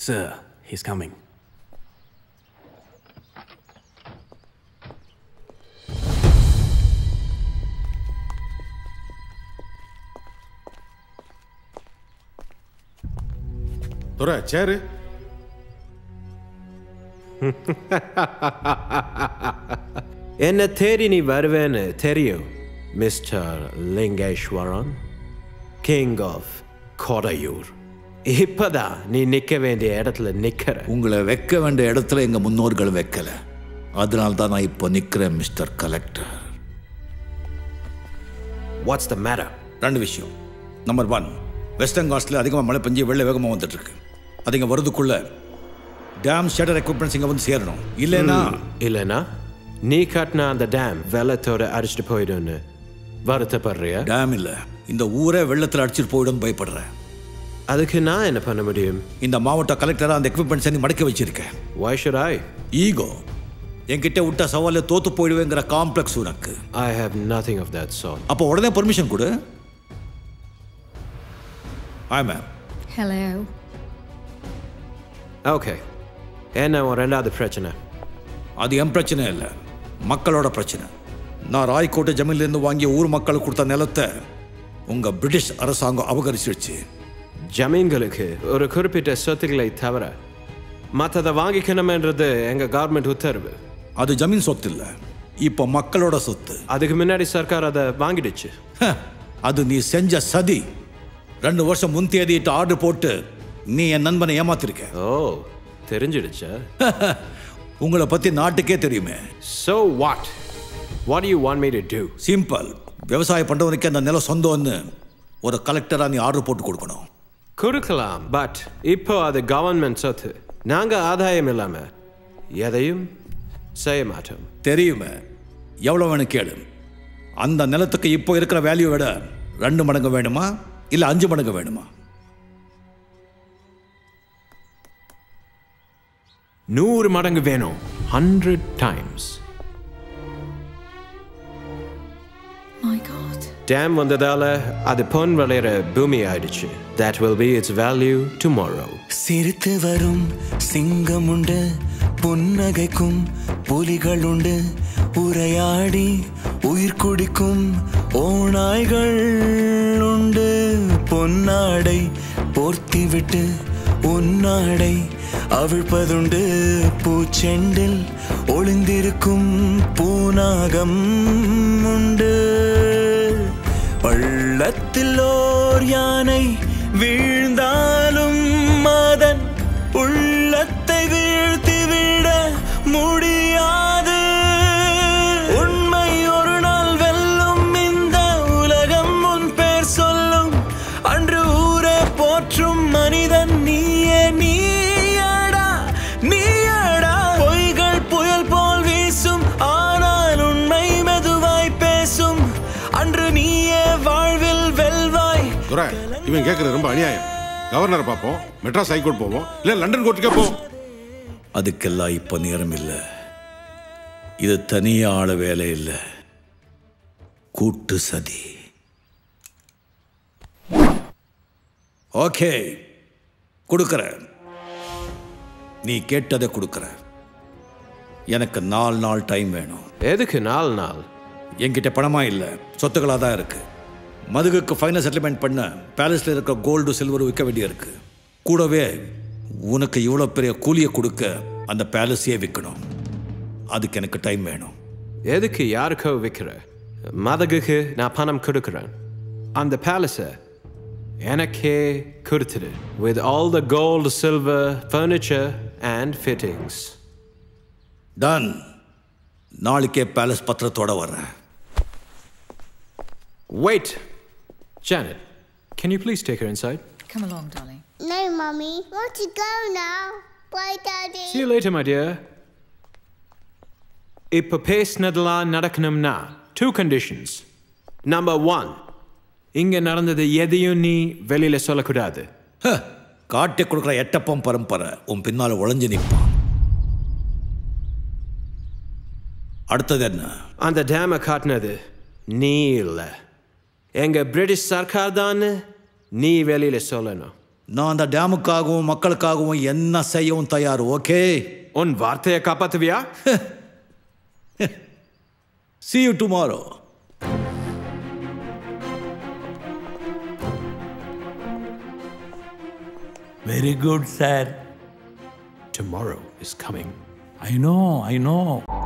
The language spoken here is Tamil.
Sir, he's coming. துரை சேரு என்ன தேடி நீ வருவேன்னு தெரியும் mister Lingeswaran king of Kodaiyur இப்பதான் நீ நிக்க வேண்டிய இடத்துல நிக்கிற உங்களை வைக்க வேண்டிய இடத்துல எங்க முன்னோர்கள் வைக்கல அதனால தான் நான் இப்போ நிக்கிறேன் mister collector what's the matter ரெண்டு விஷயம் நம்பர் ஒன் வெஸ்டர்ன் காஸ்ட்ல அதிகமாக மழை பெஞ்சு வெள்ள வேகமாக வந்துட்டு இருக்கு அது இங்க வரதுக்குள்ள டேம் ஷட்டர் எக்யூப்மெண்ட்ஸ் இங்க வந்து சேரணும் இல்லைன்னா இல்லைனா நீ கட்டின அந்த டேம் வெள்ளத்தோட அடிச்சுட்டு போயிடும்னு வருத்தப்படுறியா டேம் இல்ல இந்த ஊரே வெள்ளத்தில் அடிச்சிட்டு போயிடும் பயப்படுறேன் அதுக்கு நான் என்ன பண்ண முடியும் இந்த மாவட்ட கலெக்டரா அந்த எக்யூப்மெண்ட்ஸ் நீ மடக்கி வச்சிருக்கேன் Why should I? ஈகோ என்கிட்ட விட்ட சவால தோத்து போயிடுவேங்கிற காம்ப்ளெக்ஸ் உனக்கு I have nothing of that sort. அப்போ உடனே பர்மிஷன் கொடு ஆய் மேம் Hello. Okay. என்ன உன் ரெண்டாவது பிரச்சனை அது என் பிரச்சனை இல்லை மக்களோட பிரச்சனை நான் ராய்கோட்டை ஜமீன்லேருந்து வாங்கிய ஊர் மக்களுக்கு கொடுத்த நிலத்தை உங்க பிரிட்டிஷ் அரசாங்கம் அபகரிச்சிருச்சு ஜமீன்களுக்கு ஒரு குறிப்பிட்ட சொத்துக்களை தவிர மற்றதை வாங்கிக்கணும்ன்றது எங்க கவர்மெண்ட் உத்தரவு அது ஜமீன் சொத்து இல்லை இப்போ மக்களோட சொத்து அதுக்கு முன்னாடி சர்க்கார் அதை வாங்கிடுச்சு ஹ, அது நீ செஞ்ச சதி ரெண்டு வருஷம் முன் தேதிட்டு ஆர்டர் போட்டு நீ என் நண்பனை ஏமாத்திருக்க ஓ தெரிஞ்சிடுச்சா உங்களை பத்தி நாட்டுக்கே தெரியுமே So what? What do you want me to do? Simple விவசாயம் பண்றவனுக்கு அந்த நிலம் சொந்தம்னு ஒரு கலெக்டரா நீ ஆர்டர் போட்டு கொடுக்கணும் கொடுக்கலாம் பட் இப்போ அது கவர்மெண்ட் சொத்து நாங்க ஆதாயம் இல்லாம எதையும் செய்ய மாட்டோம் தெரியுமே எவ்வளோ வேணும் கேளு அந்த நிலத்துக்கு இப்போ இருக்கிற வேல்யூ விட ரெண்டு மடங்கு வேணுமா இல்லை அஞ்சு மடங்கு வேணுமா நூறு மடங்கு வேணும் hundred times My God. Dam வந்ததால அது பொன் விளையிற பூமி ஆயிடுச்சு that will be its value tomorrow சிரித்து வரும் சிங்கம் உண்டு புன்னகைக்கும் புலிகள் உண்டு உரையாடி உயிர் குடிக்கும் ஓநாய்கள் உண்டு பொன்னாடை போர்த்திவிட்டு உன்னாடை அவிழ்ப்பதுண்டு பூச்செண்டில் ஒளிந்திருக்கும் பூனாகம் உண்டு பள்ளத்தில் ஓர் யானை வீழ்ந்தாலும் அதன் உள்ளத்தை வீழ்த்திவிட முடியாது உண்மை ஒரு நாள் வெல்லும் இந்த உலகம் உன் பேர் சொல்லும் அன்று ஊரே போற்றும் மனிதன் நீயே நீயடா நீயடா பொய்கள் புயல் போல் வீசும் ஆனால் உண்மை மெதுவாய் பேசும் அன்று நீயே வாழ்வில் வெல்வாய் துரை இவன் கேட்கறது ரொம்ப அநியாயம் கவர்னரை பார்ப்போம் மெட்ராஸ் ஹைகோர்ட் போவோம் இல்ல லண்டன் கோர்ட்டுக்கே போவோம் அதுக்கெல்லாம் இப்போ நேரம் இல்லை இது தனியா ஆள வேலை இல்லை கூட்டு சதி ஓகே கொடுக்குறேன் நீ கேட்டதை கொடுக்குற எனக்கு நாலு நாள் டைம் வேணும் எதுக்கு நாலு நாள் என்கிட்ட பணமா இல்லை சொத்துக்களாக தான் இருக்கு மதுகுக்கு ஃபைனல் செட்டில்மெண்ட் பண்ண பேலஸில் இருக்கிற கோல்டு சில்வர் விற்க வேண்டியிருக்கு கூடவே உனக்கு இவ்வளோ பெரிய கூலியை கொடுக்க அந்த பேலஸையே விற்கணும் அதுக்கு எனக்கு டைம் வேணும் எதுக்கு யாருக்கோ விற்கிற மதகுக்கு நான் பணம் கொடுக்குறேன் அந்த பேலஸை எனக்கே கொடுத்துடு with all the gold silver furniture and fittings done நாளைக்கே பேலஸ் பத்திரத்தோட வர்றேன் wait janet can you please take her inside Come along, darling. No, Mummy. Want to go now? Bye, Daddy. see you later my dear இப்போ பேசினதெல்லாம் நடக்கணும்னா டூ கண்டிஷன்ஸ் நம்பர் ஒன் இங்க நடந்தது எதையும் நீ வெளியில சொல்லக்கூடாது ஹ, காட்டி கொடுக்குற எட்டப்பம் பரம்பரை உன் பின்னால் உழைஞ்சு நிற்பான் அடுத்தது என்ன அந்த டேமை காட்டினது நீ இல்லை எங்க பிரிட்டிஷ் சர்க்கார் தான் நீ வெளியில சொல்லணும் நான் அந்த டேமுக்காகவும் மக்களுக்காகவும் என்ன செய்யவும் தயார் ஓகே உன் வார்த்தையை காப்பாத்துவியா see you tomorrow Very good, sir. Tomorrow is coming. I know, I know.